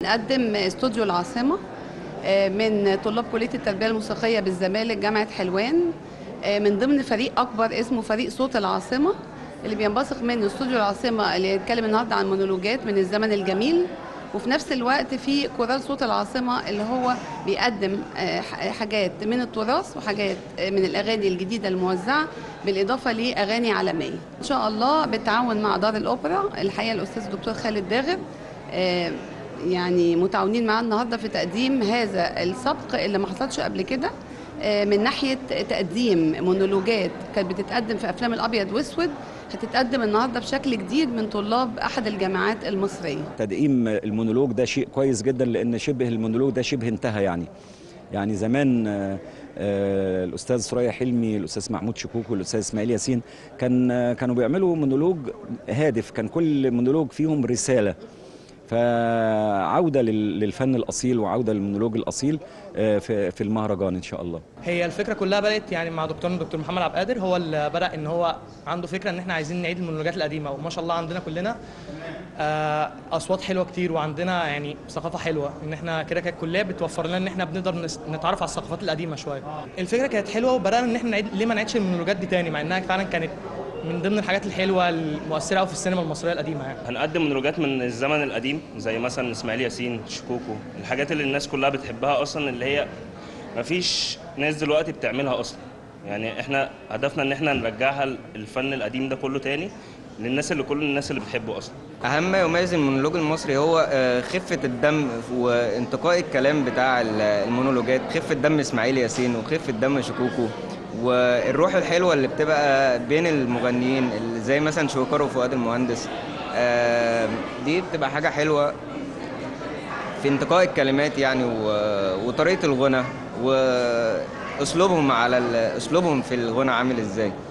نقدم استوديو العاصمة آه، من طلاب كلية التربية الموسيقية بالزمالك جامعة حلوان آه، من ضمن فريق أكبر اسمه فريق صوت العاصمة اللي بينبثق منه استوديو العاصمة اللي يتكلم النهاردة عن مونولوجات من الزمن الجميل وفي نفس الوقت في كورال صوت العاصمة اللي هو بيقدم آه، ح- حاجات من التراث وحاجات آه، من الأغاني الجديدة الموزعة بالإضافة لأغاني عالمية إن شاء الله بالتعاون مع دار الأوبرا الحقيقة الأستاذ الدكتور خالد داغر آه، يعني متعاونين معاه النهارده في تقديم هذا السبق اللي ما حصلش قبل كده آه، من ناحيه تقديم مونولوجات كانت بتتقدم في افلام الابيض واسود هتتقدم النهارده بشكل جديد من طلاب احد الجامعات المصريه تدعيم المونولوج ده شيء كويس جدا لان شبه المونولوج ده شبه انتهى يعني يعني زمان آه، آه، الاستاذ سوريا حلمي الاستاذ محمود شكوك والاستاذ اسماعيل ياسين كان آه، كانوا بيعملوا مونولوج هادف كان كل مونولوج فيهم رساله فعوده لل- للفن الاصيل وعوده للمونولوج الاصيل آه، في في المهرجان ان شاء الله هي الفكره كلها بدات يعني مع دكتورنا دكتور محمد عبد القادر هو اللي بدا ان هو عنده فكره ان احنا عايزين نعيد المونولوجات القديمه وما شاء الله عندنا كلنا آه، اصوات حلوه كتير وعندنا يعني ثقافه حلوه ان احنا كده كده الكليه بتوفر لنا ان احنا بنقدر نس- نتعرف على الثقافات القديمه شويه الفكره كانت حلوه وبدانا ان احنا نعيد ليه ما نعيدش المونولوجات دي تاني مع انها فعلا كانت من ضمن الحاجات الحلوه المؤثره قوي في السينما المصريه القديمه يعني هنقدم مونولوجات من الزمن القديم زي مثلا اسماعيل ياسين شكوكو الحاجات اللي الناس كلها بتحبها اصلا اللي هي مفيش ناس دلوقتي بتعملها اصلا يعني احنا هدفنا ان احنا نرجعها الفن القديم ده كله تاني للناس اللي كل الناس اللي بتحبه اصلا اهم ما يميز المونولوج المصري هو آه، خفه الدم وانتقاء الكلام بتاع ال- المونولوجات خفه دم اسماعيل ياسين وخفه دم شكوكو والروح الحلوه اللي بتبقى بين المغنيين اللي زي مثلا شويكار وفؤاد المهندس آه، دي بتبقى حاجه حلوه في انتقاء الكلمات يعني و- وطريقه الغنى واسلوبهم على ال- اسلوبهم في الغنى عامل ازاي